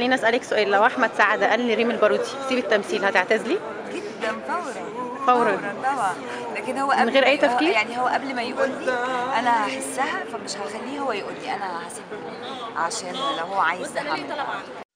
خليني اسالك سؤال لو احمد سعد قال لريم البارودي سيب التمثيل هتعتزلي جدا فورا فوراً. طبعا لكن هو قبل غير أي هو- تفكير؟ يعني هو قبل ما يقول لي انا هحسها فمش هخليه هو يقول لي انا هسيبه عشان لو هو عايز ده هعمل